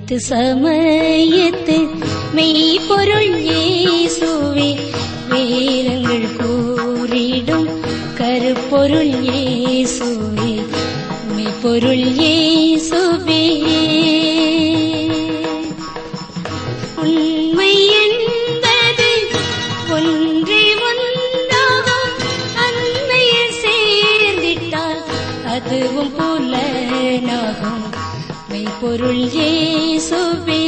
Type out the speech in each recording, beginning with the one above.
அனைத்து சமயத்து மெய்ப்பொருள் இயேசுவே வேதங்கள் கூறிடும் கருப்பொருள் இயேசுவே மெய்ப்பொருள் இயேசுவே உண்மை என்பது ஒன்றே ஒன்றாகும் அண்மையில் சேர்ந்திட்டால் அதுவும் புலனாகும் மெய்ப்பொருள் இயேசுவே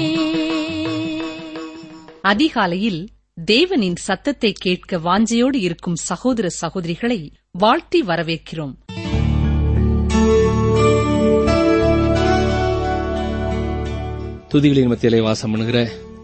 அதிகாலையில் தேவனின் சத்தத்தை கேட்க வாஞ்சையோடு இருக்கும் சகோதர சகோதரிகளை வாழ்த்தி வரவேற்கிறோம் துதிகளின் மத்தியிலே வாசம் பண்ணுகிற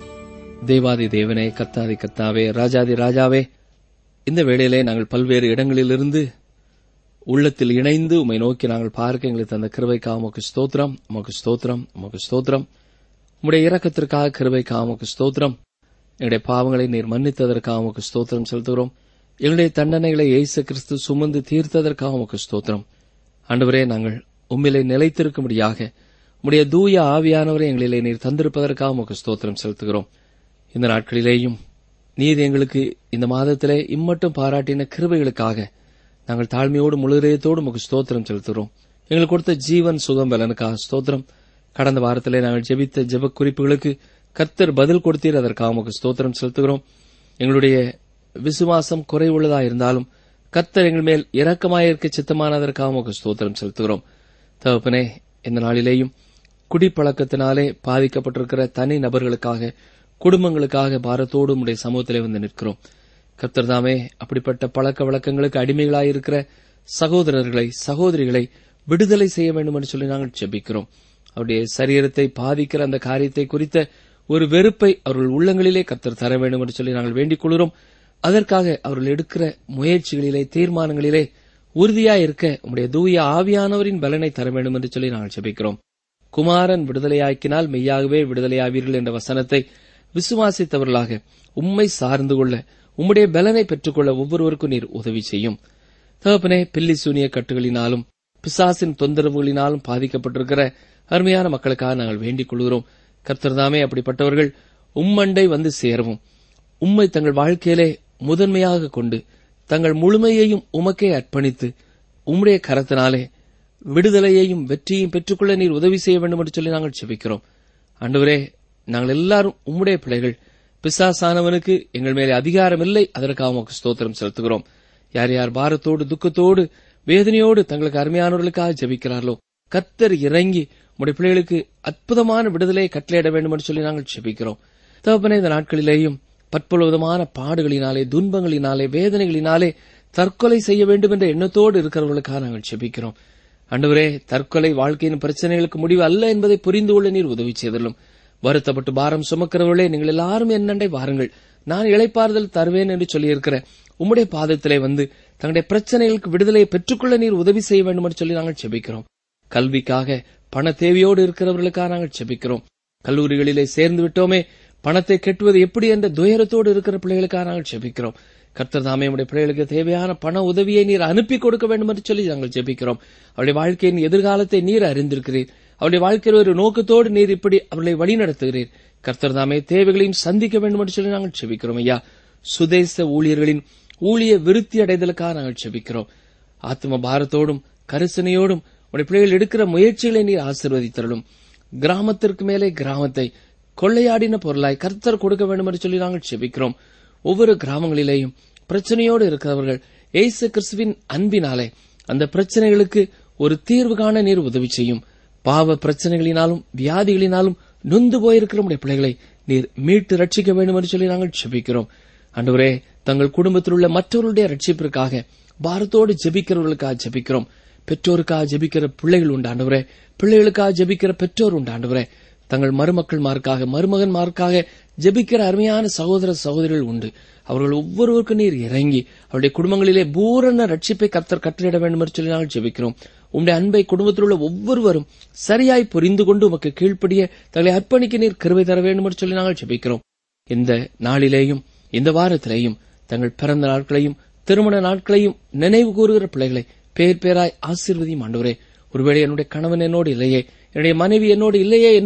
தேவாதி தேவனே கத்தாதி கத்தாவே ராஜாதி ராஜாவே இந்த வேளையிலே நாங்கள் பல்வேறு இடங்களிலிருந்து உள்ளத்தில் இணைந்து உம்மை நோக்கி நாங்கள் பார்க்க எங்களுக்கு தந்த கிருபைக்காக உமக்கு ஸ்தோத்திரம் உமக்கு ஸ்தோத்திரம் உமக்கு ஸ்தோத்திரம் உம்முடைய இரக்கத்திற்காக கிருபைக்காக உமக்கு ஸ்தோத்திரம் எங்களுடைய பாவங்களை நீர் மன்னித்ததற்காக உமக்கு ஸ்தோத்திரம் செலுத்துகிறோம் எங்களுடைய தண்டனைகளை இயேசு கிறிஸ்து சுமந்து தீர்த்ததற்காக உமக்கு ஸ்தோத்திரம் ஆண்டவரே நாங்கள் உம்மிலே நிலைத்திருக்கும்படியாக உம்முடைய தூய ஆவியானவரை எங்களிலே நீர் தந்திருப்பதற்காக உமக்கு ஸ்தோத்திரம் செலுத்துகிறோம் இந்த நாட்களிலேயும் நீர் எங்களுக்கு இந்த மாதத்திலே இம்மட்டும் பாராட்டின கிருபைகளுக்காக நாங்கள் தாழ்மையோடு முழுதயத்தோடு உமக்கு ஸ்தோத்திரம் செலுத்துகிறோம் எங்களுக்கு கொடுத்த ஜீவன் சுகம் பலனுக்காக ஸ்தோத்திரம் கடந்த வாரத்திலே நாங்கள் ஜெபித்த ஜெப குறிப்புகளுக்கு கர்த்தர் பதில் கொடுத்தீர் அதற்காக உமக்கு ஸ்தோத்திரம் செலுத்துகிறோம் எங்களுடைய விசுவாசம் குறைவுள்ளதா இருந்தாலும் கர்த்தர் எங்கள் மேல் இரக்கமாயிருக்க சித்தமானதற்காக உமக்கு ஸ்தோத்திரம் செலுத்துகிறோம் தகப்பனே இந்த நாளிலேயும் குடிப்பழக்கத்தினாலே பாதிக்கப்பட்டிருக்கிற தனி நபர்களுக்காக குடும்பங்களுக்காக பாரத்தோடு உடைய சமூகத்திலே வந்து நிற்கிறோம் கர்த்தர் தாமே அப்படிப்பட்ட பழக்க வழக்கங்களுக்கு அடிமைகளாயிருக்கிற சகோதரர்களை சகோதரிகளை விடுதலை செய்ய வேண்டும் என்று சொல்லி நாங்கள் ஜெபிக்கிறோம் அவருடைய சரீரத்தை பாதிக்கிற அந்த காரியத்தை குறித்த ஒரு வெறுப்பை அவர்கள் உள்ளங்களிலே கர்த்தர் தர வேண்டும் என்று சொல்லி நாங்கள் வேண்டிக் கொள்கிறோம் அதற்காக அவர்கள் எடுக்கிற முயற்சிகளிலே தீர்மானங்களிலே உறுதியாய் இருக்க உம்முடைய தூய ஆவியானவரின் பலனை தர வேண்டும் என்று சொல்லி நாங்கள் ஜெபிக்கிறோம் குமாரன் விடுதலையாக்கினால் மெய்யாகவே விடுதலையாவீர்கள் என்ற வசனத்தை விசுவாசித்தவர்களாக உம்மை சார்ந்து கொள்ள உம்முடைய பலனை பெற்றுக்கொள்ள ஒவ்வொருவருக்கும் நீர் உதவி செய்யும் தகப்பனே பில்லி சூனிய கட்டுகளினாலும் பிசாசின் தொந்தரவுகளினாலும் பாதிக்கப்பட்டிருக்கிற அருமையான மக்களுக்காக நாங்கள் வேண்டிக் கொள்கிறோம் கர்த்தர்தாமே அப்படிப்பட்டவர்கள் உம்மண்டை வந்து சேரவும் உம்மை தங்கள் வாழ்க்கையிலே முதன்மையாக கொண்டு தங்கள் முழுமையையும் உமக்கே அர்ப்பணித்து உம்முடைய கரத்தினாலே விடுதலையையும் வெற்றியையும் பெற்றுக்கொள்ள நீர் உதவி செய்ய வேண்டும் என்று சொல்லி நாங்கள் செபிக்கிறோம் ஆண்டவரே நாங்கள் எல்லாரும் உம்முடைய பிள்ளைகள் பிசாசானவனுக்கு எங்கள் மேலே அதிகாரம் இல்லை அதற்காக உமக்கு ஸ்தோத்திரம் செலுத்துகிறோம் யார் யார் பாரத்தோடு துக்கத்தோடு வேதனையோடு தங்களுக்கு அருமையானவர்களுக்காக ஜெபிக்கிறார்களோ கத்தர் இறங்கி உடைய பிள்ளைகளுக்கு அற்புதமான விடுதலையை கட்டளையிட வேண்டும் என்று சொல்லி நாங்கள் ஜெபிக்கிறோம் தகப்பனே இந்த நாட்களிலேயும் பற்பல விதமான பாடுகளினாலே துன்பங்களினாலே வேதனைகளினாலே தற்கொலை செய்ய வேண்டும் என்ற எண்ணத்தோடு இருக்கிறவர்களுக்காக நாங்கள் ஜெபிக்கிறோம் அன்றுவரே தற்கொலை வாழ்க்கையின் பிரச்சனைகளுக்கு முடிவு அல்ல என்பதை புரிந்து கொள்ள நீர் உதவி செய்தலும் வருத்தப்பட்டு பாரம் சுமக்கிறவர்களே நீங்கள் எல்லாரும் என்னண்டை வாருங்கள் நான் இளைப்பாறுதல் தருவேன் என்று சொல்லியிருக்கிற உம்முடைய பாதத்திலே வந்து தங்களுடைய பிரச்சனைகளுக்கு விடுதலையை பெற்றுக்கொள்ள நீர் உதவி செய்ய வேண்டும் என்று சொல்லி நாங்கள் செபிக்கிறோம் கல்விக்காக பண தேவையோடு இருக்கிறவர்களுக்காக நாங்கள் செபிக்கிறோம் கல்லூரிகளிலே சேர்ந்து விட்டோமே பணத்தை கெட்டுவது எப்படி என்ற துயரத்தோடு இருக்கிற பிள்ளைகளுக்காக நாங்கள் செபிக்கிறோம் கர்த்தர் தாமே உடைய பிள்ளைகளுக்கு தேவையான பண உதவியை நீர் அனுப்பி கொடுக்க வேண்டும் என்று சொல்லி நாங்கள் ஜெபிக்கிறோம் அவருடைய வாழ்க்கையின் எதிர்காலத்தை நீர் அறிந்திருக்கிறீர் அவருடைய வாழ்க்கையில் ஒரு நோக்கத்தோடு நீர் இப்படி அவர்களை வழிநடத்துகிறீர் கர்த்தர் தாமே தேவைகளையும் சந்திக்க வேண்டும் என்று சொல்லி நாங்கள் செபிக்கிறோம் ஐயா சுதேச ஊழியர்களின் ஊழிய விருத்தி அடைதலுக்காக நாங்கள் செபிக்கிறோம் ஆத்ம பாரத்தோடும் கரிசனையோடும் உடைய பிள்ளைகள் எடுக்கிற முயற்சிகளை நீர் ஆசிர்வதித்தரலும் கிராமத்திற்கு மேலே கிராமத்தை கொள்ளையாடின பொருளாய் கர்த்தர் கொடுக்க வேண்டும் என்று சொல்லி நாங்கள் செபிக்கிறோம் ஒவ்வொரு கிராமங்களிலேயும் பிரச்சனையோடு இருக்கிறவர்கள் ஏசு கிறிஸ்துவின் அன்பினாலே அந்த பிரச்சனைகளுக்கு ஒரு தீர்வு காண நீர் உதவி செய்யும் பாவ பிரச்சனைகளினாலும் வியாதிகளினாலும் நொந்து போயிருக்கிற உடைய பிள்ளைகளை நீர் மீட்டு ரட்சிக்க வேண்டும் என்று சொல்லி நாங்கள் செபிக்கிறோம் அன்றுவரே தங்கள் குடும்பத்தில் உள்ள மற்றவர்களுடைய ரட்சிப்பிற்காக பாரத்தோடு ஜெபிக்கிறவர்களுக்காக ஜெபிக்கிறோம் பெற்றோருக்காக ஜெபிக்கிற பிள்ளைகள் உண்டு ஆண்டவரே பிள்ளைகளுக்காக ஜெபிக்கிற பெற்றோர் உண்டு ஆண்டவரே தங்கள் மருமக்கள் மார்க்காக மருமகன் மார்க்காக ஜெபிக்கிற அருமையான சகோதர சகோதரிகள் உண்டு அவர்கள் ஒவ்வொருவருக்கும் நீர் இறங்கி அவருடைய குடும்பங்களிலே பூரண ரட்சிப்பை கர்த்தர் கட்டளையிட வேண்டும் என்று சொல்லி நாங்கள் ஜெபிக்கிறோம் உம்முடைய அன்பை குடும்பத்தில் உள்ள ஒவ்வொருவரும் சரியாய் புரிந்து கொண்டு உமக்கு கீழ்ப்படிய தங்களை அர்ப்பணிக்க நீர் கருவை தர வேண்டும் என்று சொல்லி நாங்கள் ஜெபிக்கிறோம் இந்த நாளிலேயும் இந்த வாரத்திலேயும் தங்கள் பிறந்த நாட்களையும் திருமண நாட்களையும் நினைவு கூறுகிற பிள்ளைகளை பேர் பேராய் ஆசீர்வதியும் ஆண்டவரே ஒருவேளை என்னுடைய கணவன் என்னோடு இல்லையே என்னுடைய மனைவி என்னோடு இல்லையே என்று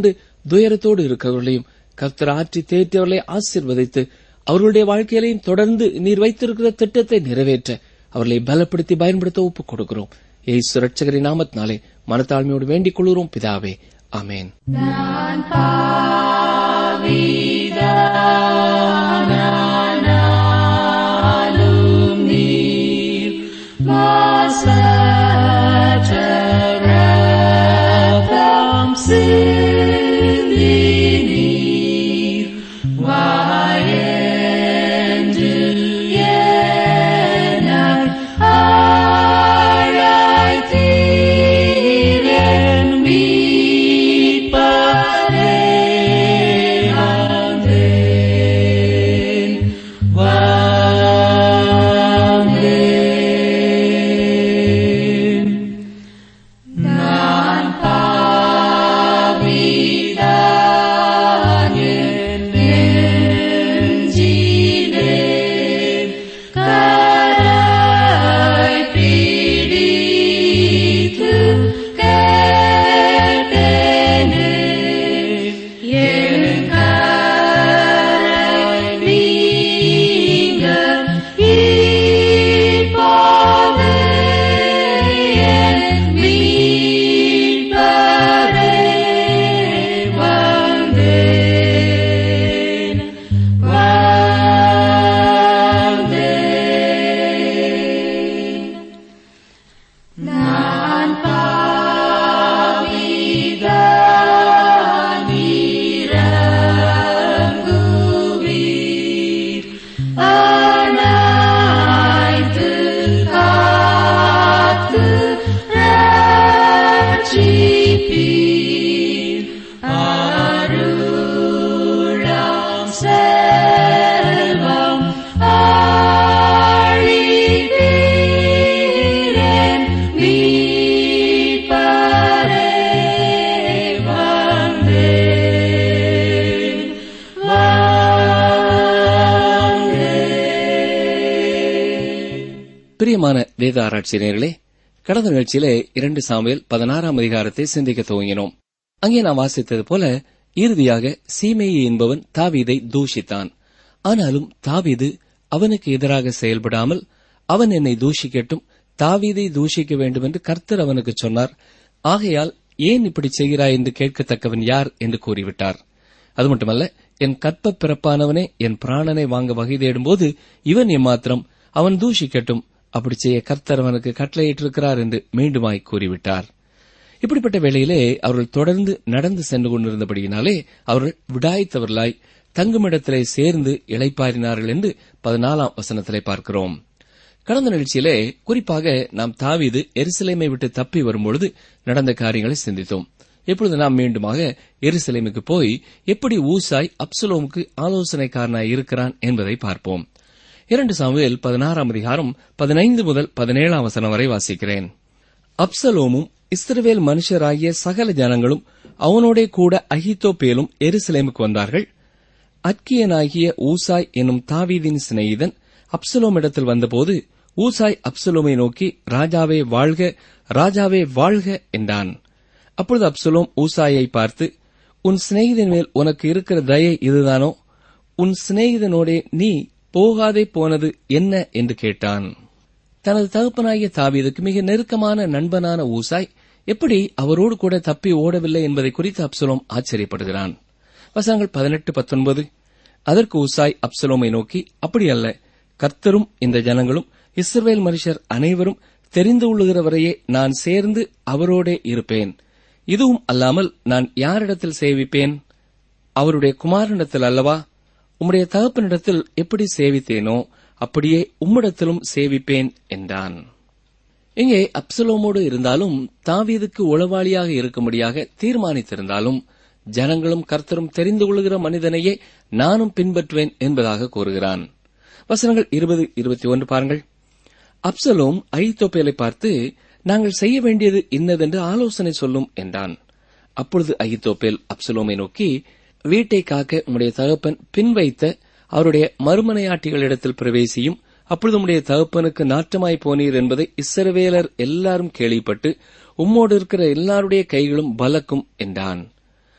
துயரத்தோடு இருக்கிறவர்களையும் கர்த்தர் ஆற்றி தேற்றியவர்களை ஆசீர்வதித்து அவர்களுடைய வாழ்க்கையிலையும் தொடர்ந்து நீர் வைத்திருக்கிற திட்டத்தை நிறைவேற்ற அவர்களை பலப்படுத்தி பயன்படுத்த ஒப்புக் கொடுக்கிறோம் ஏசு ரட்சகரின் நாமத்தினாலே மனத்தாழ்மையோடு வேண்டிக் கொள்கிறோம் பிதாவே ஆமேன் பிரியமான வேத ஆராய்ச்சியர்களே கடந்த நிகழ்ச்சியிலே இரண்டு சாமுவேல் பதினாறாம் அதிகாரத்தை சிந்திக்க துவங்கினோம் அங்கே நாம் வாசித்தது போல இறுதியாக சீமேயி என்பவன் தாவீதை தூஷித்தான் ஆனாலும் தாவீது அவனுக்கு எதிராக செயல்படாமல் அவன் என்னை தூஷிக்கட்டும் தாவீதை தூஷிக்க வேண்டும் என்று கர்த்தர் அவனுக்கு சொன்னார் ஆகையால் ஏன் இப்படி செய்கிறாய் என்று கேட்கத்தக்கவன் யார் என்று கூறிவிட்டார் அது மட்டுமல்ல என் கற்ப பிறப்பானவனே என் பிராணனை வாங்க வகை தேடும்போது இவன் எம்மாத்திரம் அவன் தூஷிக்கட்டும் அப்படி செய்ய கர்த்தர் அவனுக்கு கட்டளையிட்டிருக்கிறார் என்று மீண்டுமாய் கூறிவிட்டார் இப்படிப்பட்ட வேளையிலே அவர்கள் தொடர்ந்து நடந்து சென்று கொண்டிருந்தபடியினாலே அவர்கள் விடாய்த்தவர்களாய் தங்குமிடத்திலே சேர்ந்து இளைப்பாறினார்கள் என்று பதினாலாம் வசனத்திலே பார்க்கிறோம் கடந்த நிகழ்ச்சியிலே குறிப்பாக நாம் தாவீது எருசலேமை விட்டு தப்பி வரும்பொழுது நடந்த காரியங்களை சிந்தித்தோம் இப்பொழுது நாம் மீண்டுமாக எருசலேமுக்கு போய் எப்படி ஊசாய் அப்சலோமுக்கு ஆலோசனைக்காரனாய் இருக்கிறான் என்பதை பார்ப்போம் இரண்டு சாமுவேல் பதினாறாம் அதிகாரம் பதினைந்து முதல் பதினேழாம் வசனம் வரை வாசிக்கிறேன் அப்சலோமும் இஸ்ரவேல் மனுஷராகிய சகல ஜனங்களும் அவனோடே கூட அகித்தோப்பேலும் எருசலேமுக்கு வந்தார்கள் அக்கியனாகிய ஊசாய் என்னும் தாவீதின் சிநேகிதன் அப்சலோமிடத்தில் வந்தபோது ஊசாய் அப்சலோமை நோக்கி ராஜாவே வாழ்க ராஜாவே வாழ்க என்றான் அப்பொழுது அப்சலோம் ஊசாயை பார்த்து உன் சிநேகிதன் மேல் உனக்கு இருக்கிற தயை இதுதானோ உன் சிநேகிதனோடே நீ போகாதே போனது என்ன என்று கேட்டான் தனது தகப்பனாகிய தாவீதுக்கு மிக நெருக்கமான நண்பனான ஊசாய் எப்படி அவரோடு கூட தப்பி ஓடவில்லை என்பதை குறித்து அப்சலோம் ஆச்சரியப்படுகிறான் வசனங்கள் பதினெட்டு பத்தொன்பது அதற்கு ஊசாய் அப்சலோமை நோக்கி அப்படி அல்ல கர்த்தரும் இந்த ஜனங்களும் இஸ்ரவேல் மனுஷர் அனைவரும் தெரிந்து கொள்ளுகிறவரையே நான் சேர்ந்து அவரோடே இருப்பேன் இதுவும் அல்லாமல் நான் யாரிடத்தில் சேவிப்பேன் அவருடைய குமாரனிடத்தில் அல்லவா உம்முடைய தகப்பனிடத்தில் எப்படி சேவித்தேனோ அப்படியே உம்மிடத்திலும் சேவிப்பேன் என்றான் இங்கே அப்சலோமோடு இருந்தாலும் தாவீதுக்கு உளவாளியாக இருக்கும்படியாக தீர்மானித்திருந்தாலும் ஜனங்களும் கர்த்தரும் தெரிந்து கொள்கிற மனிதனையே நானும் பின்பற்றுவேன் என்பதாக கூறுகிறான் வசனங்கள் இருபது இருபத்தி ஒன்று பாருங்கள் அப்சலோம் ஐத்தோப்பேலை பார்த்து நாங்கள் செய்ய வேண்டியது இன்னதென்று ஆலோசனை சொல்லும் என்றான் அப்பொழுது ஐத்தோப்பேல் அப்சலோமை நோக்கி வீட்டை காக்க உம்முடைய தகப்பன் பின் வைத்த அவருடைய மறுமனையாட்டிகளிடத்தில் பிரவேசியும் அப்பொழுது உம்முடைய தகப்பனுக்கு நாட்டமாய் போனீர் என்பதை இஸ்ரவேலர் எல்லாரும் கேள்விப்பட்டு உம்மோடு இருக்கிற எல்லாருடைய கைகளும் பலக்கும் என்றான்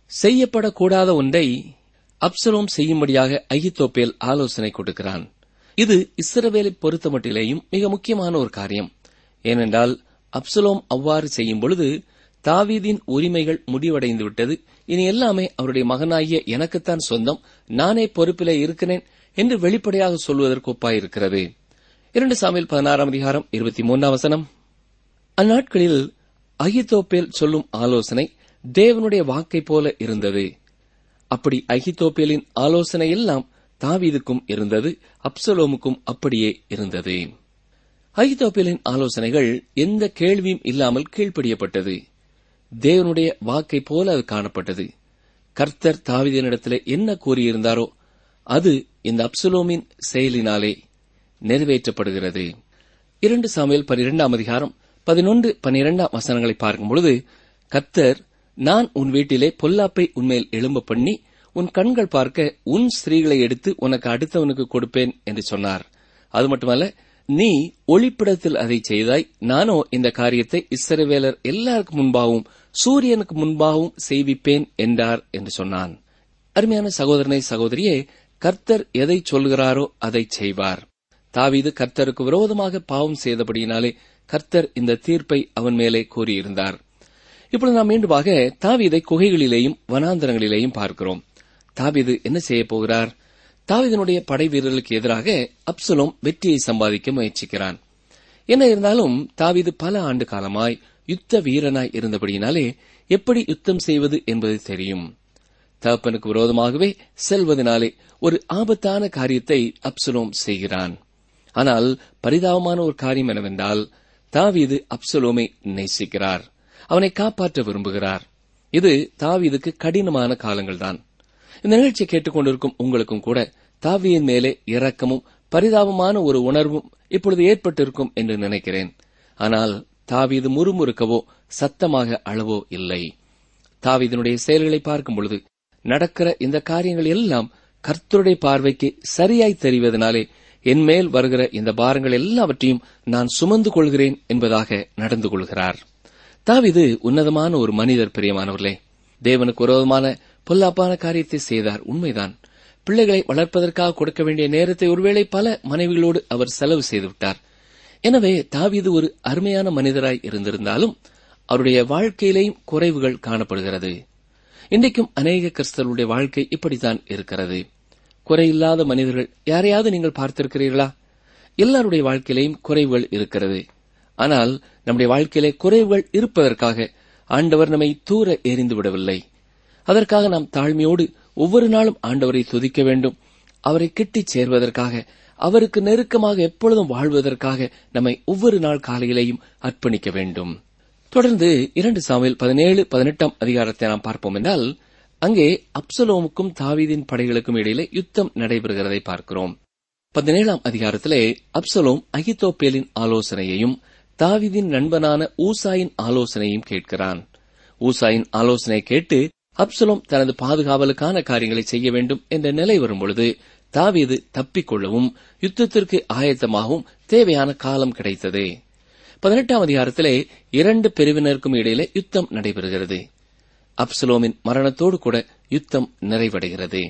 செய்யப்படக்கூடாத ஒன்றை அப்சலோம் செய்யும்படியாக அகித்தோப்பேல் ஆலோசனை கொடுக்கிறான் இது இஸ்ரவேலை பொறுத்தமட்டிலேயும் மிக முக்கியமான ஒரு காரியம் ஏனென்றால் அப்சலோம் அவ்வாறு செய்யும் பொழுது தாவீதின் உரிமைகள் முடிவடைந்து விட்டது இனி எல்லாமே அவருடைய மகனாகிய எனக்குத்தான் சொந்தம் நானே பொறுப்பிலே இருக்கிறேன் என்று வெளிப்படையாக சொல்வதற்கு ஒப்பாயிருக்கிறது இரண்டு சாமியில் பதினாறாம் அதிகாரம் இருபத்தி மூன்றாம் வசனம் அந்நாட்களில் அகித்தோப்பேல் சொல்லும் ஆலோசனை தேவனுடைய வாக்கை போல இருந்தது அப்படி அகித்தோப்பேலின் ஆலோசனை எல்லாம் தாவீதுக்கும் இருந்தது அப்சலோமுக்கும் அப்படியே இருந்தது அகித்தோப்பேலின் ஆலோசனைகள் எந்த கேள்வியும் இல்லாமல் கீழ்ப்படியப்பட்டது தேவனுடைய வாக்கை போல அது காணப்பட்டது கர்த்தர் தாவீதினிடத்திலே என்ன கூறியிருந்தாரோ அது இந்த அப்சலோமின் செயலினாலே நிறைவேற்றப்படுகிறது இரண்டு சாமியல் பனிரெண்டாம் அதிகாரம் பதினொன்று பனிரெண்டாம் வசனங்களை பார்க்கும் பொழுது கர்த்தர் நான் உன் வீட்டிலே பொல்லாப்பை உன்மேல் எழும்ப பண்ணி உன் கண்கள் பார்க்க உன் ஸ்திரீகளை எடுத்து உனக்கு அடுத்தவனுக்கு கொடுப்பேன் என்று சொன்னார் அது மட்டுமல்ல நீ ஒளிப்பிடத்தில் அதை செய்தாய் நானோ இந்த காரியத்தை இஸ்ரவேலர் எல்லாருக்கு முன்பாகவும் சூரியனுக்கு முன்பாகவும் செய்விப்பேன் என்றார் என்று சொன்னான் அருமையான சகோதரனை சகோதரியே கர்த்தர் எதை சொல்கிறாரோ அதை செய்வார் தாவீது கர்த்தருக்கு விரோதமாக பாவம் செய்தபடியினாலே கர்த்தர் இந்த தீர்ப்பை அவன் மேலே கூறியிருந்தார் இப்பொழுது நாம் மீண்டுமாக தாவீதை குகைகளிலேயும் வனாந்தரங்களிலேயும் பார்க்கிறோம் தாவீது என்ன செய்யப் போகிறார் தாவீதனுடைய படை வீரர்களுக்கு எதிராக அப்சலோம் வெற்றியை சம்பாதிக்க முயற்சிக்கிறான் என்ன இருந்தாலும் தாவீது பல ஆண்டு காலமாய் யுத்த வீரனாய் இருந்தபடியினாலே எப்படி யுத்தம் செய்வது என்பது தெரியும் தகப்பனுக்கு விரோதமாகவே செல்வதனாலே ஒரு ஆபத்தான காரியத்தை அப்சலோம் செய்கிறான் ஆனால் பரிதாபமான ஒரு காரியம் என்னவென்றால் தாவீது அப்சலோமை நேசிக்கிறார் அவனை காப்பாற்ற விரும்புகிறார் இது தாவீதுக்கு கடினமான காலங்கள்தான் இந்த நிகழ்ச்சியை கேட்டுக்கொண்டிருக்கும் உங்களுக்கும் கூட தாவியின் மேலே இரக்கமும் பரிதாபமான ஒரு உணர்வும் இப்பொழுது ஏற்பட்டிருக்கும் என்று நினைக்கிறேன் ஆனால் தாவீது முறுமுறுக்கவோ சத்தமாக அழவோ இல்லை தாவீதனுடைய செயல்களை பார்க்கும் பொழுது நடக்கிற இந்த காரியங்கள் எல்லாம் கர்த்தருடைய பார்வைக்கு சரியாய் தெரிவதனாலே என் மேல் வருகிற இந்த பாரங்கள் எல்லாவற்றையும் நான் சுமந்து கொள்கிறேன் என்பதாக நடந்து கொள்கிறார் தாவிது உன்னதமான ஒரு மனிதர் பிரியமானவர்களே தேவனுக்கு விரோதமான பொல்லாப்பான காரியத்தை செய்தார் உண்மைதான் பிள்ளைகளை வளர்ப்பதற்காக கொடுக்க வேண்டிய நேரத்தை ஒருவேளை பல மனைவிகளோடு அவர் செலவு செய்துவிட்டார் எனவே தாவீது ஒரு அருமையான மனிதராய் இருந்திருந்தாலும் அவருடைய வாழ்க்கையிலேயும் குறைவுகள் காணப்படுகிறது இன்றைக்கும் அநேக கிறிஸ்தவருடைய வாழ்க்கை இப்படித்தான் இருக்கிறது குறையில்லாத மனிதர்கள் யாரையாவது நீங்கள் பார்த்திருக்கிறீர்களா எல்லாருடைய வாழ்க்கையிலேயும் குறைவுகள் இருக்கிறது ஆனால் நம்முடைய வாழ்க்கையிலே குறைவுகள் இருப்பதற்காக ஆண்டவர் நம்மை தூர எறிந்து விடவில்லை அதற்காக நாம் தாழ்மையோடு ஒவ்வொரு நாளும் ஆண்டவரை துதிக்க வேண்டும் அவரை கிட்டிச் சேர்வதற்காக அவருக்கு நெருக்கமாக எப்பொழுதும் வாழ்வதற்காக நம்மை ஒவ்வொரு நாள் காலையிலேயும் அர்ப்பணிக்க வேண்டும் தொடர்ந்து இரண்டு சாமியில் பதினேழு பதினெட்டாம் அதிகாரத்தை நாம் பார்ப்போம் என்றால் அங்கே அப்சலோமுக்கும் தாவீதின் படைகளுக்கும் இடையிலே யுத்தம் நடைபெறுகிறதை பார்க்கிறோம் பதினேழாம் அதிகாரத்திலே அப்சலோம் அகித்தோப்பேலின் ஆலோசனையையும் தாவீதின் நண்பனான ஊசாயின் ஆலோசனையும் கேட்கிறான் ஊசாயின் ஆலோசனை கேட்டு அப்சலோம் தனது பாதுகாவலுக்கான காரியங்களை செய்ய வேண்டும் என்ற நிலை வரும்பொழுது தாவீது தப்பிக்கொள்ளவும் யுத்தத்திற்கு ஆயத்தமாகவும் தேவையான காலம் கிடைத்தது பதினெட்டாம் அதிகாரத்திலே இரண்டு பிரிவினருக்கும் இடையிலே யுத்தம் நடைபெறுகிறது அப்சலோமின் மரணத்தோடு கூட யுத்தம் நிறைவடைகிறது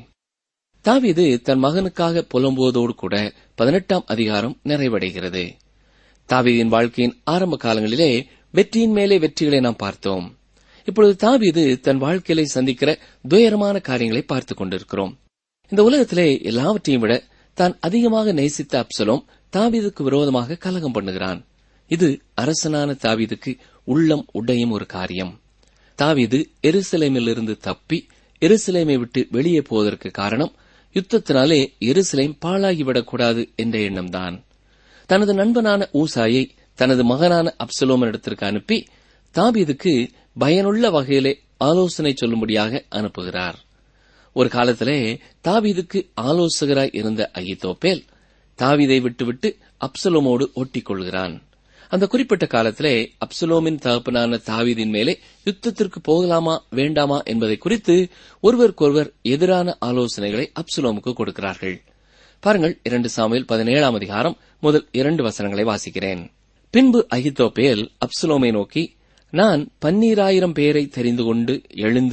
தாவீது தன் மகனுக்காக புலம்புவதோடு கூட பதினெட்டாம் அதிகாரம் நிறைவடைகிறது தாவீதின் வாழ்க்கையின் ஆரம்ப காலங்களிலே வெற்றியின் மேலே வெற்றிகளை நாம் பார்த்தோம் இப்பொழுது தாவீது தன் வாழ்க்கையிலே சந்திக்கிற துயரமான காரியங்களை பார்த்துக் கொண்டிருக்கிறோம் இந்த உலகத்திலே எல்லாவற்றையும் விட தான் அதிகமாக நேசித்த அப்சலோம் தாவீதுக்கு விரோதமாக கலகம் பண்ணுகிறான் இது அரசனான தாவீதுக்கு உள்ளம் உடையும் ஒரு காரியம் தாவீது எருசலேமிலிருந்து தப்பி எருசலேமை விட்டு வெளியே போவதற்கு காரணம் யுத்தத்தினாலே எருசலேம் பாழாகிவிடக்கூடாது என்ற எண்ணம்தான் தனது நண்பனான ஊசாயை தனது மகனான அப்சலோமனிடத்திற்கு அனுப்பி தாபீதுக்கு பயனுள்ள வகையிலே ஆலோசனை சொல்லும்படியாக அனுப்புகிறார் ஒரு காலத்திலே தாவீதுக்கு ஆலோசகராய் இருந்த அகித்தோப்பேல் தாவீதை விட்டுவிட்டு அப்சலோமோடு ஒட்டிக் கொள்கிறான் அந்த குறிப்பிட்ட காலத்திலே அப்சலோமின் தகப்பனான தாவீதின் மேலே யுத்தத்திற்கு போகலாமா வேண்டாமா என்பதை குறித்து ஒருவருக்கொருவர் எதிரான ஆலோசனைகளை அப்சலோமுக்கு கொடுக்கிறார்கள் பாருங்கள் இரண்டு சாமியில் பதினேழாம் அதிகாரம் முதல் இரண்டு வசனங்களை வாசிக்கிறேன் பின்பு அகித்தோப்பேல் அப்சலோமை நோக்கி நான் பன்னீராயிரம் பேரை தெரிந்து கொண்டு எழுந்து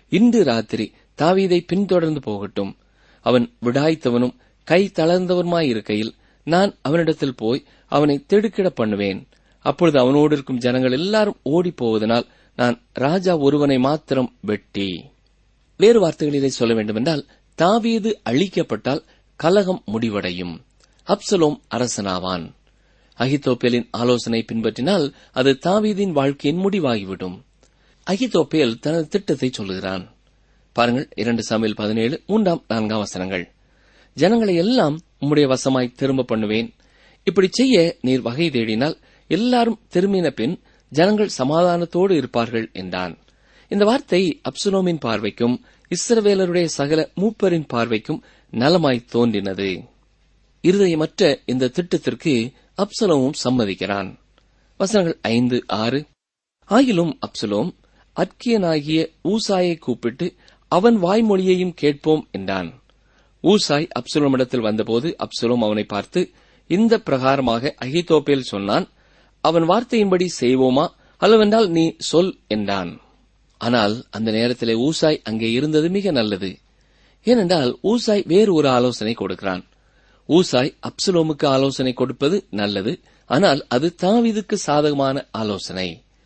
இன்று ராத்திரி தாவீதை பின்தொடர்ந்து போகட்டும் அவன் விடாய்த்தவனும் கை தளர்ந்தவருமாயிருக்கையில் நான் அவனிடத்தில் போய் அவனை திடுக்கிட பண்ணுவேன் அப்பொழுது அவனோடு இருக்கும் ஜனங்கள் எல்லாரும் ஓடி போவதனால் நான் ராஜா ஒருவனை மாத்திரம் வெட்டி வேறு வார்த்தைகளிலே சொல்ல வேண்டுமென்றால் தாவீது அழிக்கப்பட்டால் கலகம் முடிவடையும் அப்சலோம் அரசனாவான் அகிதோப்பேலின் ஆலோசனை பின்பற்றினால் அது தாவீதின் வாழ்க்கையின் முடிவாகிவிடும் அகிதோப்பேல் தனது திட்டத்தை சொல்லுகிறான் பாருங்கள் இரண்டு சாமியில் பதினேழு மூன்றாம் நான்காம் வசனங்கள் ஜனங்களை எல்லாம் உம்முடைய வசமாய் திரும்ப பண்ணுவேன் இப்படி செய்ய நீர் வகை தேடினால் எல்லாரும் திரும்பின பின் ஜனங்கள் சமாதானத்தோடு இருப்பார்கள் என்றான் இந்த வார்த்தை அப்சுலோமின் பார்வைக்கும் இஸ்ரவேலருடைய சகல மூப்பரின் பார்வைக்கும் நலமாய் தோன்றினது இருதயமற்ற இந்த திட்டத்திற்கு அப்சலோமும் சம்மதிக்கிறான் வசனங்கள் ஐந்து ஆறு ஆயிலும் அப்சலோம் அற்கியனாகிய ஊசாயை கூப்பிட்டு அவன் வாய்மொழியையும் கேட்போம் என்றான் ஊசாய் அப்சுலோமிடத்தில் வந்தபோது அப்சுலோம் அவனை பார்த்து இந்த பிரகாரமாக அகிதோப்பேல் சொன்னான் அவன் வார்த்தையின்படி செய்வோமா அல்லவென்றால் நீ சொல் என்றான் ஆனால் அந்த நேரத்திலே ஊசாய் அங்கே இருந்தது மிக நல்லது ஏனென்றால் ஊசாய் வேறு ஒரு ஆலோசனை கொடுக்கிறான் ஊசாய் அப்சுலோமுக்கு ஆலோசனை கொடுப்பது நல்லது ஆனால் அது தாவீதுக்கு சாதகமான ஆலோசனை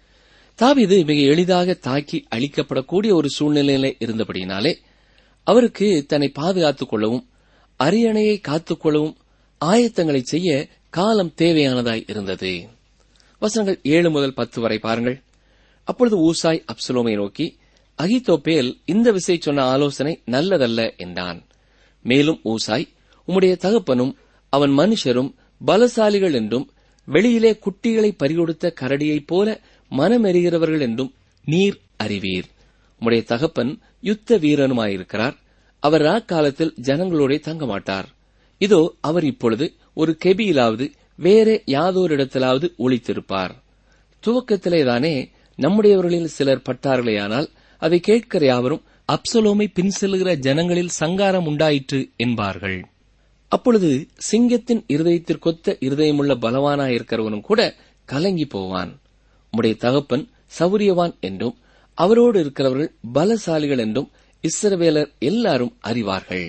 தாவீது மிக எளிதாக தாக்கி அழிக்கப்படக்கூடிய ஒரு சூழ்நிலையில இருந்தபடியினாலே அவருக்கு தன்னை பாதுகாத்துக் கொள்ளவும் அரியணையை காத்துக்கொள்ளவும் ஆயத்தங்களை செய்ய காலம் தேவையானதாய் இருந்தது வசனங்கள் ஏழு முதல் பத்து வரை பாருங்கள் அப்பொழுது ஊசாய் அப்சலோமை நோக்கி அகிதோப்பேல் இந்த விசை சொன்ன ஆலோசனை நல்லதல்ல என்றான் மேலும் ஊசாய் உம்முடைய தகப்பனும் அவன் மனுஷரும் பலசாலிகள் என்றும் வெளியிலே குட்டிகளை பறிகொடுத்த கரடியைப் போல மனமெறிகிறவர்கள் என்றும் நீர் அறிவீர் உம்முடைய தகப்பன் யுத்த வீரனுமாயிருக்கிறார் அவர் ராக்காலத்தில் ஜனங்களோட தங்க மாட்டார் இதோ அவர் இப்பொழுது ஒரு கெபியிலாவது வேறே யாதோரிடத்திலாவது ஒளித்திருப்பார் துவக்கத்திலேதானே நம்முடையவர்களில் சிலர் பட்டார்களேயானால் அதை கேட்கிற யாவரும் அப்சலோமை பின் செல்லுகிற ஜனங்களில் சங்காரம் உண்டாயிற்று என்பார்கள் அப்பொழுது சிங்கத்தின் இருதயத்திற்கொத்த இருதயமுள்ள பலவானாயிருக்கிறவனும் கூட கலங்கி போவான் உம்முடைய தகப்பன் சௌரியவான் என்றும் அவரோடு இருக்கிறவர்கள் பலசாலிகள் என்றும் இஸ்ரவேலர் எல்லாரும் அறிவார்கள்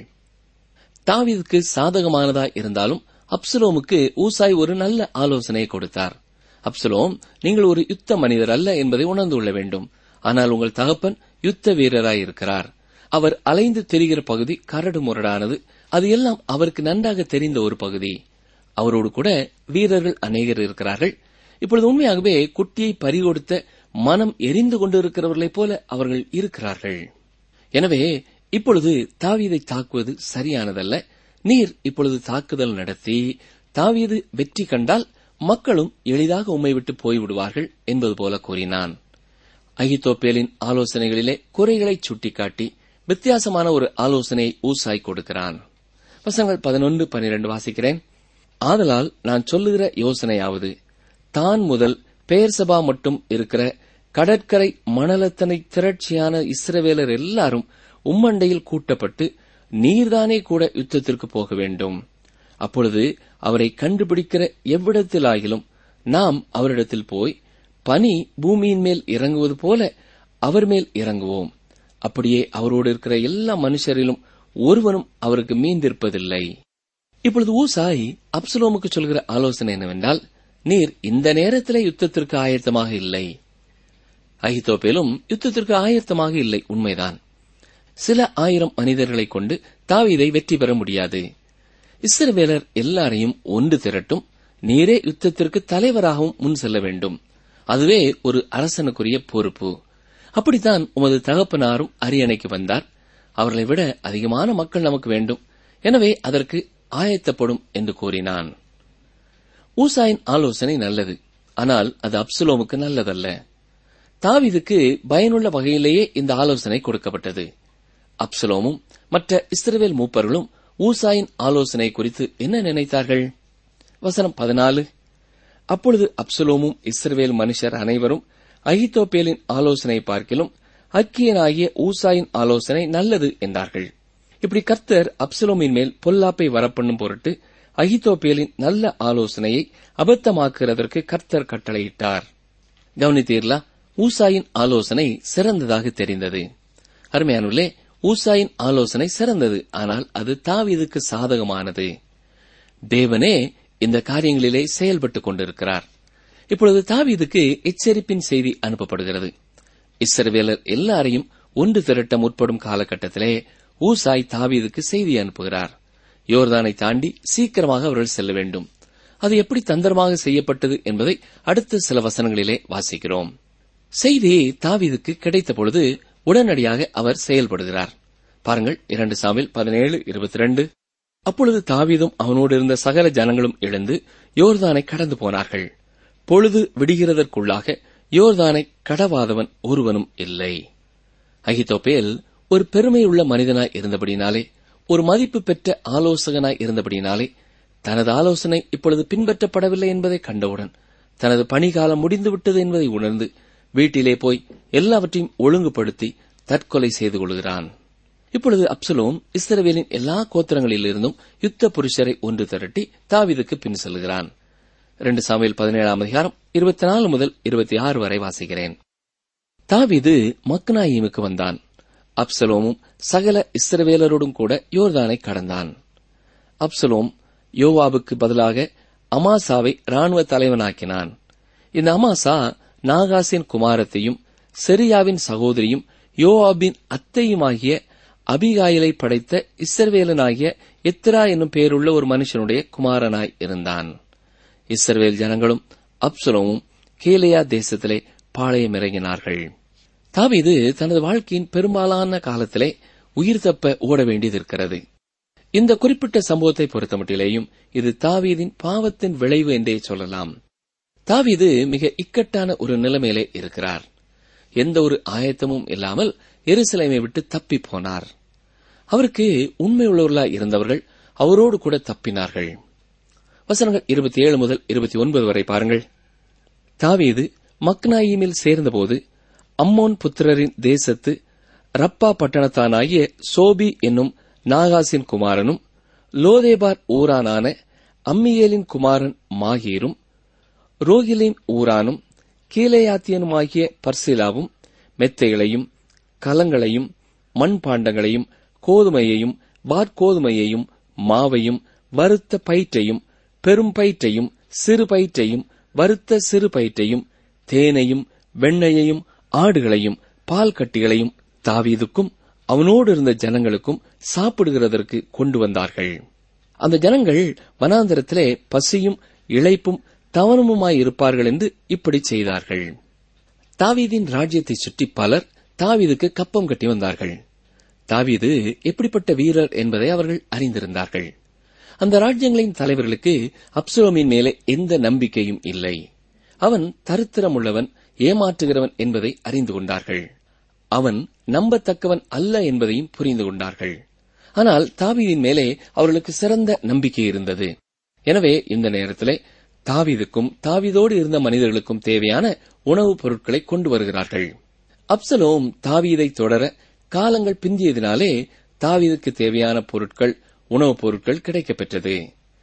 தாவீதுக்கு சாதகமானதா இருந்தாலும் அப்சலோமுக்கு ஊசாய் ஒரு நல்ல ஆலோசனையை கொடுத்தார் அப்சலோம் நீங்கள் ஒரு யுத்த மனிதர் அல்ல என்பதை உணர்ந்து கொள்ள வேண்டும் ஆனால் உங்கள் தகப்பன் யுத்த வீரராய் இருக்கிறார் அவர் அலைந்து தெரிகிற பகுதி கரடு முரடானது அது எல்லாம் அவருக்கு நன்றாக தெரிந்த ஒரு பகுதி அவரோடு கூட வீரர்கள் அநேகர் இருக்கிறார்கள் இப்பொழுது உண்மையாகவே குட்டியை பறிகொடுத்த மனம் எரிந்து கொண்டிருக்கிறவர்களைப் போல அவர்கள் இருக்கிறார்கள் எனவே இப்பொழுது தாவீதை தாக்குவது சரியானதல்ல நீர் இப்பொழுது தாக்குதல் நடத்தி தாவீது வெற்றி கண்டால் மக்களும் எளிதாக உம்மை விட்டு போய்விடுவார்கள் என்பது போல கூறினான் அகிதோப்பேலின் ஆலோசனைகளிலே குறைகளை சுட்டிக்காட்டி வித்தியாசமான ஒரு ஆலோசனையை ஊசாய் கொடுக்கிறான் வசனங்கள் பதினொன்று பனிரெண்டு வாசிக்கிறேன் ஆதலால் நான் சொல்லுகிற யோசனையாவது தான் முதல் பெயர்சபா மட்டும் இருக்கிற கடற்கரை மணலத்தனை திரட்சியான இஸ்ரவேலர் எல்லாரும் உம்மண்டையில் கூட்டப்பட்டு நீர்தானே கூட யுத்தத்திற்கு போக வேண்டும் அப்பொழுது அவரை கண்டுபிடிக்கிற எவ்விடத்திலாகிலும் நாம் அவரிடத்தில் போய் பனி பூமியின் மேல் இறங்குவது போல அவர் மேல் இறங்குவோம் அப்படியே அவரோடு இருக்கிற எல்லா மனுஷரிலும் ஒருவனும் அவருக்கு மீந்திருப்பதில்லை இப்பொழுது ஊசாய் அப்சலோமுக்கு சொல்கிற ஆலோசனை என்னவென்றால் நீர் இந்த நேரத்திலே யுத்தத்திற்கு ஆயத்தமாக இல்லை அகிதோப்பேலும் யுத்தத்திற்கு ஆயத்தமாக இல்லை உண்மைதான் சில ஆயிரம் மனிதர்களைக் கொண்டு தாவீதை வெற்றி பெற முடியாது இஸ்ரவேலர் எல்லாரையும் ஒன்று திரட்டும் நீரே யுத்தத்திற்கு தலைவராகவும் முன் செல்ல வேண்டும் அதுவே ஒரு அரசனுக்குரிய பொறுப்பு அப்படித்தான் உமது தகப்பனாரும் அரியணைக்கு வந்தார் அவர்களை விட அதிகமான மக்கள் நமக்கு வேண்டும் எனவே அதற்கு ஆயத்தப்படும் என்று கூறினான் ஊசாயின் ஆலோசனை நல்லது ஆனால் அது அப்சுலோமுக்கு நல்லதல்ல தாவீதுக்கு பயனுள்ள வகையிலேயே இந்த ஆலோசனை கொடுக்கப்பட்டது அப்சலோமும் மற்ற இஸ்ரவேல் மூப்பர்களும் ஊசாயின் ஆலோசனை குறித்து என்ன நினைத்தார்கள் வசனம் பதினாலு அப்பொழுது அப்சலோமும் இஸ்ரவேல் மனுஷர் அனைவரும் அகித்தோப்பேலின் ஆலோசனை பார்க்கிலும் அக்கியனாகிய ஊசாயின் ஆலோசனை நல்லது என்றார்கள் இப்படி கர்த்தர் அப்சலோமின் மேல் பொல்லாப்பை வரப்பண்ணும் பொருட்டு அகித்தோப்பேலின் நல்ல ஆலோசனையை அபத்தமாக்குறதற்கு கர்த்தர் கட்டளையிட்டார் கவனித்தீர்களா ஊசாயின் ஆலோசனை சிறந்ததாக தெரிந்தது அருமையானுள்ளே ஊசாயின் ஆலோசனை சிறந்தது ஆனால் அது தாவீதுக்கு சாதகமானது தேவனே இந்த காரியங்களிலே செயல்பட்டுக் கொண்டிருக்கிறார் இப்பொழுது தாவீதுக்கு எச்சரிப்பின் செய்தி அனுப்பப்படுகிறது இஸ்ரவேலர் எல்லாரையும் ஒன்று திரட்ட முற்படும் காலகட்டத்திலே ஊசாய் தாவீதுக்கு செய்தி அனுப்புகிறார் யோர்தானை தாண்டி சீக்கிரமாக அவர்கள் செல்ல வேண்டும் அது எப்படி தந்திரமாக செய்யப்பட்டது என்பதை அடுத்த சில வசனங்களிலே வாசிக்கிறோம் செய்தி தாவீதுக்கு கிடைத்த பொழுது உடனடியாக அவர் செயல்படுகிறார் பாருங்கள் இரண்டு சாமில் பதினேழு இருபத்தி ரெண்டு அப்பொழுது தாவீதும் அவனோடு இருந்த சகல ஜனங்களும் எழுந்து யோர்தானை கடந்து போனார்கள் பொழுது விடுகிறதற்குள்ளாக யோர்தானை கடவாதவன் ஒருவனும் இல்லை அகிதோப்பேல் ஒரு பெருமையுள்ள மனிதனாய் இருந்தபடினாலே ஒரு மதிப்பு பெற்ற ஆலோசகனாய் இருந்தபடினாலே தனது ஆலோசனை இப்பொழுது பின்பற்றப்படவில்லை என்பதை கண்டவுடன் தனது பணிகாலம் முடிந்துவிட்டது என்பதை உணர்ந்து வீட்டிலே போய் எல்லாவற்றையும் ஒழுங்குபடுத்தி தற்கொலை செய்து கொள்கிறான் இப்பொழுது அப்சலோம் இஸ்ரவேலின் எல்லா கோத்திரங்களிலிருந்தும் யுத்த புருஷரை ஒன்று திரட்டி தாவீதுக்கு பின் செல்கிறான் இரண்டு சாமியில் பதினேழாம் அதிகாரம் இருபத்தி நாலு முதல் இருபத்தி ஆறு வரை வாசிக்கிறேன் தாவீது மக்னாயிமுக்கு வந்தான் அப்சலோமும் சகல இஸ்ரவேலரோடும் கூட யோர்தானை கடந்தான் அப்சலோம் யோவாபுக்கு பதிலாக அமாசாவை ராணுவ தலைவனாக்கினான் இந்த அமாசா நாகாசின் குமாரத்தையும் செரியாவின் சகோதரியும் யோவாபின் அத்தையுமாகிய அபிகாயிலை படைத்த இஸ்ரவேலனாகிய எத்ரா என்னும் பெயருள்ள ஒரு மனுஷனுடைய குமாரனாய் இருந்தான் இஸ்ரவேல் ஜனங்களும் அப்சலோமும் கேலியா தேசத்திலே பாளையம் இறங்கினார்கள் தாவீது தனது வாழ்க்கையின் பெரும்பாலான காலத்திலே உயிர் தப்ப ஓட வேண்டியது இருக்கிறது இந்த குறிப்பிட்ட சம்பவத்தை பொறுத்தமட்டிலேயும் இது தாவீதின் பாவத்தின் விளைவு என்றே சொல்லலாம் தாவீது மிக இக்கட்டான ஒரு நிலைமையிலே இருக்கிறார் எந்த ஒரு ஆயத்தமும் இல்லாமல் எருசலேமை விட்டு தப்பி போனார் அவருக்கு உண்மையுள்ளவர்களாய் இருந்தவர்கள் அவரோடு கூட தப்பினார்கள் வசனங்கள் இருபத்தி ஏழு முதல் இருபத்தி ஒன்பது வரை பாருங்கள் தாவீது மக்னாயிமில் சேர்ந்தபோது அம்மோன் புத்திரரின் தேசத்து ரப்பா பட்டணத்தானாகிய சோபி என்னும் நாகாசின் குமாரனும் லோதேபார் ஊரானான அம்மியேலின் குமாரன் மாகீரும் ரோகிலின் ஊரானும் கீலேயாத்தியனுமாகிய பர்சிலாவும் மெத்தைகளையும் கலங்களையும் மண்பாண்டங்களையும் கோதுமையையும் வார்கோதுமையையும் மாவையும் வறுத்த பயிற்றையும் பெரும் பயிற்றையும் சிறு பயிற்றையும் வறுத்த சிறு பயிற்றையும் தேனையும் வெண்ணையையும் ஆடுகளையும் பால் கட்டிகளையும் தாவீதுக்கும் அவனோடு இருந்த ஜனங்களுக்கும் சாப்பிடுகிறதற்கு கொண்டு வந்தார்கள் அந்த ஜனங்கள் வனாந்தரத்திலே பசியும் இளைப்பும் தவனமுமாய் இருப்பார்கள் என்று இப்படி செய்தார்கள் தாவீதின் ராஜ்யத்தை சுற்றி பலர் தாவீதுக்கு கப்பம் கட்டி வந்தார்கள் தாவீது எப்படிப்பட்ட வீரர் என்பதை அவர்கள் அறிந்திருந்தார்கள் அந்த ராஜ்யங்களின் தலைவர்களுக்கு அப்சுலோமின் மேலே எந்த நம்பிக்கையும் இல்லை அவன் தரித்திரமுள்ளவன் ஏமாற்றுகிறவன் என்பதை அறிந்து கொண்டார்கள் அவன் நம்பத்தக்கவன் அல்ல என்பதையும் புரிந்து கொண்டார்கள் ஆனால் தாவீதின் மேலே அவர்களுக்கு சிறந்த நம்பிக்கை இருந்தது எனவே இந்த நேரத்திலே தாவீதுக்கும் தாவீதோடு இருந்த மனிதர்களுக்கும் தேவையான உணவுப் பொருட்களை கொண்டு வருகிறார்கள் அப்சலோம் தாவீதை தொடர காலங்கள் பிந்தியதினாலே தாவீதுக்கு தேவையான பொருட்கள் உணவுப் பொருட்கள் கிடைக்கப்பெற்றது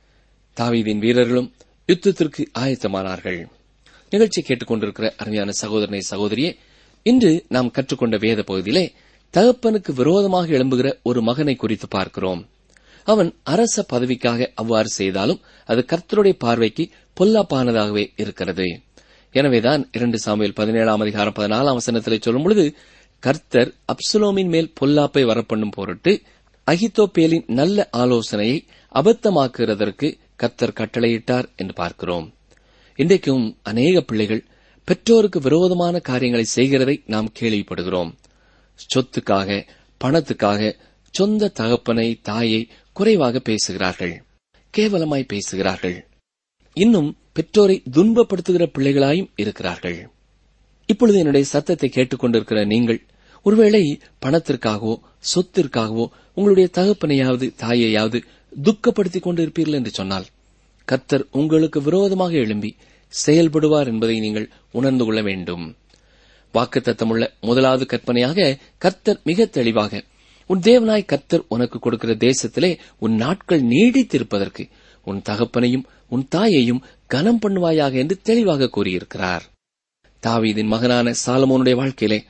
தாவீதின் வீரர்களும் யுத்தத்திற்கு ஆயத்தமானார்கள் நிகழ்ச்சி கேட்டுக்கொண்டிருக்கிற அருமையான சகோதரனை சகோதரியே இன்று நாம் கற்றுக்கொண்ட வேத பகுதியிலே தகப்பனுக்கு விரோதமாக எழும்புகிற ஒரு மகனை குறித்து பார்க்கிறோம் அவன் அரச பதவிக்காக அவ்வாறு செய்தாலும் அது கர்த்தருடைய பார்வைக்கு பொல்லாப்பானதாகவே இருக்கிறது எனவேதான் இரண்டு சாமியில் பதினேழாம் அதிகாரம் பதினாலாம் வசனத்திலே சொல்லும் பொழுது கர்த்தர் அப்சுலோமின் மேல் பொல்லாப்பை வரப்பண்ணும் பொருட்டு அகித்தோப்பேலின் நல்ல ஆலோசனையை அபத்தமாக்குகிறதற்கு கர்த்தர் கட்டளையிட்டார் என்று பார்க்கிறோம் இன்றைக்கும் அநேக பிள்ளைகள் பெற்றோருக்கு விரோதமான காரியங்களை செய்கிறதை நாம் கேள்விப்படுகிறோம் சொத்துக்காக பணத்துக்காக சொந்த தகப்பனை தாயை குறைவாக பேசுகிறார்கள் கேவலமாய் பேசுகிறார்கள் இன்னும் பெற்றோரை துன்பப்படுத்துகிற பிள்ளைகளாயும் இருக்கிறார்கள் இப்பொழுது என்னுடைய சத்தத்தை கேட்டுக்கொண்டிருக்கிற நீங்கள் ஒருவேளை பணத்திற்காகவோ சொத்திற்காகவோ உங்களுடைய தகப்பனையாவது தாயையாவது துக்கப்படுத்திக் கொண்டிருப்பீர்கள் என்று சொன்னால் கர்த்தர் உங்களுக்கு விரோதமாக எழும்பி செயல்படுவார் என்பதை நீங்கள் உணர்ந்து கொள்ள வேண்டும் வாக்குத்தத்தமுள்ள முதலாவது கற்பனையாக கர்த்தர் மிக தெளிவாக உன் தேவனாய் கர்த்தர் உனக்கு கொடுக்கிற தேசத்திலே உன் நாட்கள் நீடித்திருப்பதற்கு உன் தகப்பனையும் உன் தாயையும் கனம் பண்ணுவாயாக என்று தெளிவாக கூறியிருக்கிறார் தாவீதின் மகனான சாலமோனுடைய வாழ்க்கையிலே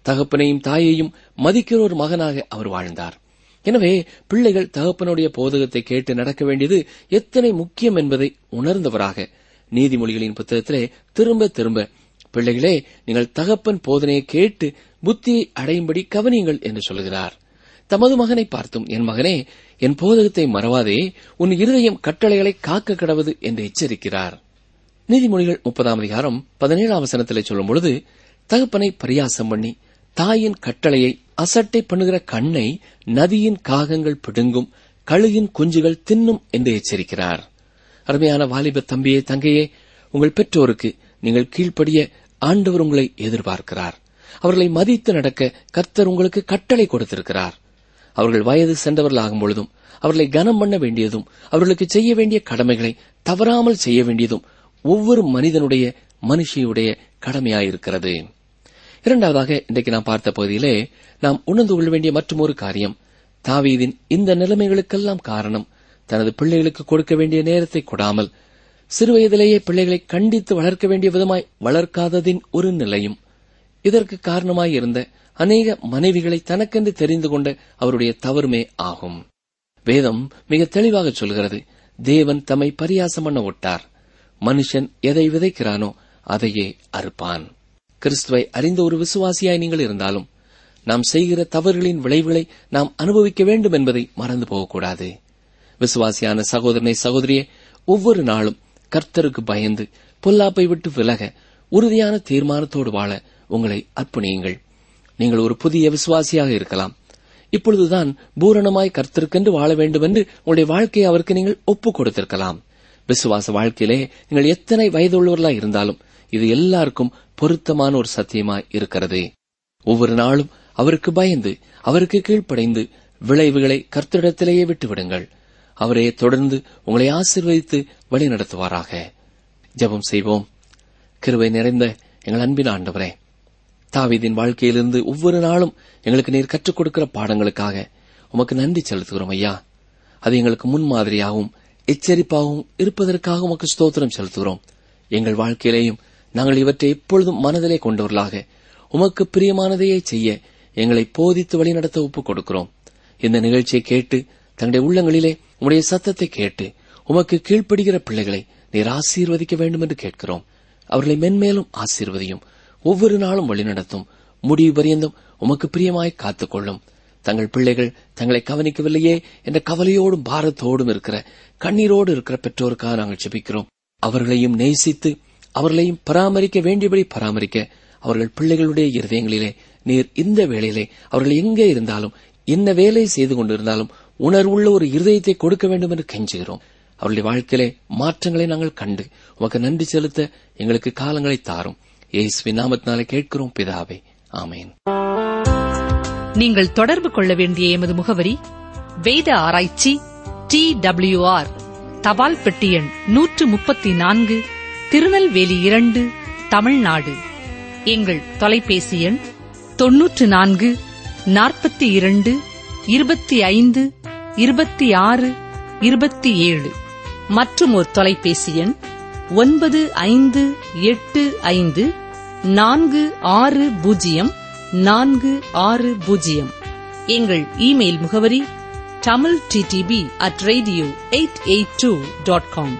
தகப்பனையும் தாயையும் மதிக்கிற ஒரு மகனாக அவர் வாழ்ந்தார் எனவே பிள்ளைகள் தகப்பனுடைய போதகத்தை கேட்டு நடக்க வேண்டியது எத்தனை முக்கியம் என்பதை உணர்ந்தவராக நீதிமொழிகளின் புத்தகத்திலே திரும்ப திரும்ப பிள்ளைகளே நீங்கள் தகப்பன் போதனையை கேட்டு புத்தியை அடையும்படி கவனியுங்கள் என்று சொல்கிறார் தமது மகனை பார்த்தும் என் மகனே என் போதகத்தை மறவாதே உன் இருதயம் கட்டளைகளை காக்க கடவது என்று எச்சரிக்கிறார் நீதிமொழிகள் முப்பதாம் அதிகாரம் பதினேழாம் வசனத்திலே சொல்லும் பொழுது தகப்பனை பரியாசம் பண்ணி தாயின் கட்டளையை அசட்டை பண்ணுகிற கண்ணை நதியின் காகங்கள் பிடுங்கும் கழுகின் குஞ்சுகள் தின்னும் என்று எச்சரிக்கிறார் அருமையான வாலிப தம்பியே தங்கையே உங்கள் பெற்றோருக்கு நீங்கள் கீழ்ப்படிய ஆண்டவர் உங்களை எதிர்பார்க்கிறார் அவர்களை மதித்து நடக்க கர்த்தர் உங்களுக்கு கட்டளை கொடுத்திருக்கிறார் அவர்கள் வயது சென்றவர்களாகும் பொழுதும் அவர்களை கனம் பண்ண வேண்டியதும் அவர்களுக்கு செய்ய வேண்டிய கடமைகளை தவறாமல் செய்ய வேண்டியதும் ஒவ்வொரு மனிதனுடைய மனுஷியுடைய கடமையாயிருக்கிறது இரண்டாவதாக இன்றைக்கு நாம் பார்த்த பகுதியிலே நாம் உணர்ந்து கொள்ள வேண்டிய மற்றொரு காரியம் தாவீதின் இந்த நிலைமைகளுக்கெல்லாம் காரணம் தனது பிள்ளைகளுக்கு கொடுக்க வேண்டிய நேரத்தை கொடாமல் சிறுவயதிலேயே பிள்ளைகளை கண்டித்து வளர்க்க வேண்டிய விதமாய் வளர்க்காததின் ஒரு நிலையும் இதற்கு காரணமாய் இருந்த அநேக மனைவிகளை தனக்கென்று தெரிந்து கொண்ட அவருடைய தவறுமே ஆகும் வேதம் மிக தெளிவாக சொல்கிறது தேவன் தம்மை பரியாசம் பண்ண விட்டார் மனுஷன் எதை விதைக்கிறானோ அதையே அறுப்பான் கிறிஸ்துவை அறிந்த ஒரு விசுவாசியாய் நீங்கள் இருந்தாலும் நாம் செய்கிற தவறுகளின் விளைவுகளை நாம் அனுபவிக்க வேண்டும் என்பதை மறந்து போகக்கூடாது விசுவாசியான சகோதரனை சகோதரியே ஒவ்வொரு நாளும் கர்த்தருக்கு பயந்து பொல்லாப்பை விட்டு விலக உறுதியான தீர்மானத்தோடு வாழ உங்களை அர்ப்பணியுங்கள் நீங்கள் ஒரு புதிய விசுவாசியாக இருக்கலாம் இப்பொழுதுதான் பூரணமாய் கர்த்தருக்கென்று வாழ வேண்டும் என்று உங்களுடைய வாழ்க்கையை அவருக்கு நீங்கள் ஒப்புக் கொடுத்திருக்கலாம் விசுவாச வாழ்க்கையிலே நீங்கள் எத்தனை வயதுள்ளவர்களாய் இருந்தாலும் இது எல்லாருக்கும் பொருத்தமான ஒரு சத்தியமாய் இருக்கிறது ஒவ்வொரு நாளும் அவருக்கு பயந்து அவருக்கு கீழ்ப்படைந்து விளைவுகளை கர்த்தரிடத்திலேயே விட்டுவிடுங்கள் அவரே தொடர்ந்து உங்களை ஆசிர்வதித்து வழிநடத்துவாராக ஜெபம் செய்வோம் கிருவை நிறைந்த எங்கள் அன்பின் ஆண்டவரே தாவீதின் வாழ்க்கையிலிருந்து ஒவ்வொரு நாளும் எங்களுக்கு நீர் கற்றுக் கொடுக்கிற பாடங்களுக்காக உமக்கு நன்றி செலுத்துகிறோம் ஐயா அது எங்களுக்கு முன்மாதிரியாகவும் எச்சரிப்பாகவும் இருப்பதற்காக உமக்கு ஸ்தோத்திரம் செலுத்துகிறோம் எங்கள் வாழ்க்கையிலேயும் நாங்கள் இவற்றை எப்பொழுதும் மனதிலே கொண்டவர்களாக உமக்கு பிரியமானதையே செய்ய எங்களை போதித்து வழிநடத்த ஒப்புக் கொடுக்கிறோம் இந்த நிகழ்ச்சியை கேட்டு தங்களுடைய உள்ளங்களிலே உம்முடைய சத்தத்தை கேட்டு உமக்கு கீழ்ப்படுகிற பிள்ளைகளை நீர் ஆசீர்வதிக்க வேண்டும் என்று கேட்கிறோம் அவர்களை மென்மேலும் ஆசீர்வதியும் ஒவ்வொரு நாளும் வழிநடத்தும் முடிவு பரியந்தம் உமக்கு பிரியமாய் காத்துக்கொள்ளும் தங்கள் பிள்ளைகள் தங்களை கவனிக்கவில்லையே என்ற கவலையோடும் பாரத்தோடும் இருக்கிற கண்ணீரோடு இருக்கிற பெற்றோருக்காக நாங்கள் ஜெபிக்கிறோம் அவர்களையும் நேசித்து அவர்களையும் பராமரிக்க வேண்டியபடி பராமரிக்க அவர்கள் பிள்ளைகளுடைய இருதயங்களிலே நீர் இந்த வேளையிலே அவர்கள் எங்கே இருந்தாலும் என்ன வேலை செய்து கொண்டிருந்தாலும் உணர்வுள்ள ஒரு இருதயத்தை கொடுக்க வேண்டும் என்று கெஞ்சுகிறோம் அவருடைய வாழ்க்கையிலே மாற்றங்களை நாங்கள் கண்டு உமக்கு நன்றி செலுத்த எங்களுக்கு காலங்களை தாரும் இயேசுவின் நாமத்தினாலே கேட்கிறோம் பிதாவே ஆமேன் நீங்கள் தொடர்பு கொள்ள வேண்டிய எமது முகவரி வேத ஆராய்ச்சி டி டபிள்யூ ஆர் தபால் பெட்டி எண் நூற்று முப்பத்தி நான்கு திருநெல்வேலி இரண்டு தமிழ்நாடு எங்கள் தொலைபேசி எண் தொன்னூற்று நான்கு நாற்பத்தி இரண்டு இருபத்தி ஐந்து இருபத்தி ஆறு இருபத்தி ஏழு மற்றும் ஒரு தொலைபேசி எண் ஒன்பது ஐந்து எட்டு ஐந்து நான்கு ஆறு பூஜ்ஜியம் நான்கு ஆறு பூஜ்ஜியம் எங்கள் இமெயில் முகவரி Tamil DTP at radio eight eight two dot com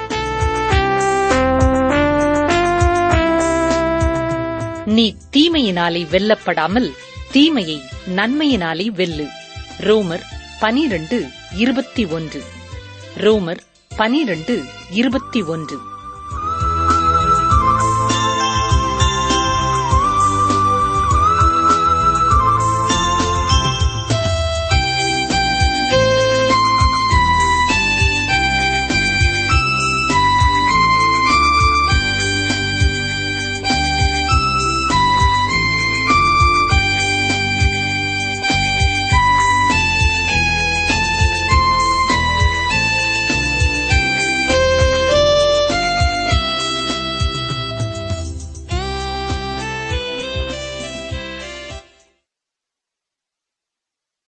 நீ தீமையினாலே வெல்லப்படாமல் தீமையை நன்மையினாலே வெல்லு ரோமர் பனிரண்டு இருபத்தி ஒன்று ரோமர் பனிரண்டு இருபத்தி ஒன்று